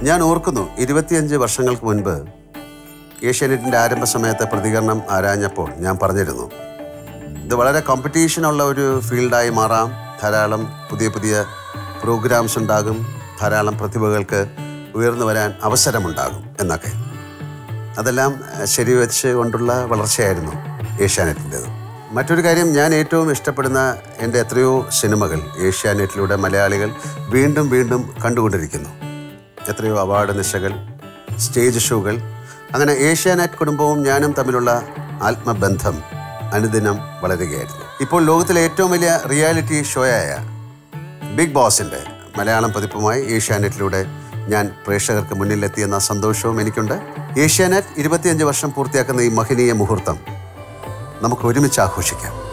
ഞാൻ ഓർക്കുന്നു ഇരുപത്തിയഞ്ച് വർഷങ്ങൾക്ക് മുൻപ് ഏഷ്യാനെറ്റിൻ്റെ ആരംഭ സമയത്തെ പ്രതികരണം ആരാഞ്ഞപ്പോൾ ഞാൻ പറഞ്ഞിരുന്നു ഇത് വളരെ കോമ്പറ്റീഷനുള്ള ഒരു ഫീൽഡായി മാറാം ധാരാളം പുതിയ പുതിയ പ്രോഗ്രാംസ് ഉണ്ടാകും ധാരാളം പ്രതിഭകൾക്ക് ഉയർന്നു വരാൻ അവസരമുണ്ടാകും എന്നൊക്കെ അതെല്ലാം അഹ്, ശരിവെച്ച് കൊണ്ടുള്ള വളർച്ചയായിരുന്നു ഏഷ്യാനെറ്റിൻ്റെത് മറ്റൊരു കാര്യം ഞാൻ ഏറ്റവും ഇഷ്ടപ്പെടുന്ന എൻ്റെ എത്രയോ സിനിമകൾ ഏഷ്യാനെറ്റിലൂടെ മലയാളികൾ വീണ്ടും വീണ്ടും കണ്ടുകൊണ്ടിരിക്കുന്നു എത്രയോ അവാർഡ് നിശകൾ സ്റ്റേജ് ഷോകൾ അങ്ങനെ ഏഷ്യാനെറ്റ് കുടുംബവും ഞാനും തമ്മിലുള്ള ആത്മബന്ധം അനുദിനം വളരുകയായിരുന്നു ഇപ്പോൾ ലോകത്തിലെ ഏറ്റവും വലിയ റിയാലിറ്റി ഷോയായ ബിഗ് ബോസിൻ്റെ മലയാളം പതിപ്പുമായി ഏഷ്യാനെറ്റിലൂടെ ഞാൻ പ്രേക്ഷകർക്ക് മുന്നിലെത്തിയെന്ന സന്തോഷവും എനിക്കുണ്ട് ഏഷ്യാനെറ്റ് ഇരുപത്തിയഞ്ച് വർഷം പൂർത്തിയാക്കുന്ന ഈ മഹനീയ മുഹൂർത്തം നമുക്ക് ഒരുമിച്ച് ആഘോഷിക്കാം